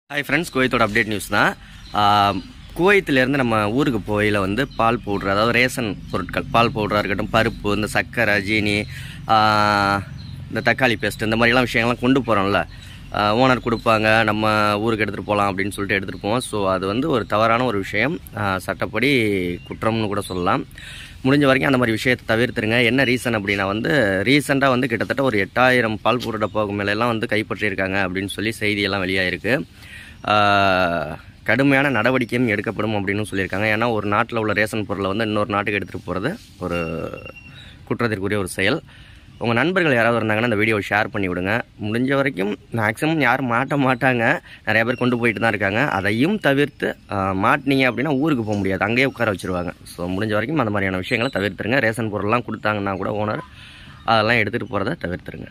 hi friends குவைத்தோட update news தான் ஆஹ், குவைத்திலேருந்து நம்ம ஊருக்கு போகையில் வந்து பால் பவுட்ரு அதாவது ரேஷன் பொருட்கள் பால் பவுடராக இருக்கட்டும் பருப்பு இந்த சர்க்கரை ஜீனி ஆஹ், இந்த தக்காளி பேஸ்ட் இந்த மாதிரிலாம் விஷயங்கள்லாம் கொண்டு போகிறோம்ல ஓனர் கொடுப்பாங்க நம்ம ஊருக்கு எடுத்துகிட்டு போகலாம் அப்படின்னு சொல்லிட்டு எடுத்துகிட்டு போவோம் ஸோ அது வந்து ஒரு தவறான ஒரு விஷயம் ஆஹ், சட்டப்படி குற்றம்னு கூட சொல்லலாம் முடிஞ்ச வரைக்கும் அந்த மாதிரி விஷயத்தை தவிர்த்துருங்க என்ன ரீசன் அப்படின்னா வந்து ரீசெண்டாக வந்து கிட்டத்தட்ட ஒரு எட்டாயிரம் பால் பவுடர் டப்பாவுக்கு மேலெல்லாம் வந்து கைப்பற்றியிருக்காங்க அப்படின்னு சொல்லி செய்தியெல்லாம் வெளியாயிருக்கு ஆஹ், கடுமையான நடவடிக்கையும் எடுக்கப்படும் அப்படின்னு சொல்லியிருக்காங்க ஏன்னா ஒரு நாட்டில் உள்ள ரேஷன் பொருளை வந்து இன்னொரு நாட்டுக்கு எடுத்துகிட்டு போகிறது ஒரு குற்றத்திற்குரிய ஒரு செயல் உங்கள் நண்பர்கள் யாராவது இருந்தாங்கன்னா இந்த வீடியோவை ஷேர் பண்ணி விடுங்க முடிஞ்ச வரைக்கும் மேக்ஸிமம் யாரும் மாட்ட மாட்டாங்க நிறைய பேர் கொண்டு போயிட்டு தான் இருக்காங்க அதையும் தவிர்த்து ஆஹ், மாட்டினீங்க அப்படின்னா ஊருக்கு போக முடியாது அங்கேயே உட்கார வச்சிருவாங்க ஸோ முடிஞ்ச வரைக்கும் அந்த மாதிரியான விஷயங்களை தவிர்த்துருங்க ரேஷன் பொருள்லாம் கொடுத்தாங்கன்னா கூட ஓனர் அதெல்லாம் எடுத்துகிட்டு போகிறத தவிர்த்துருங்க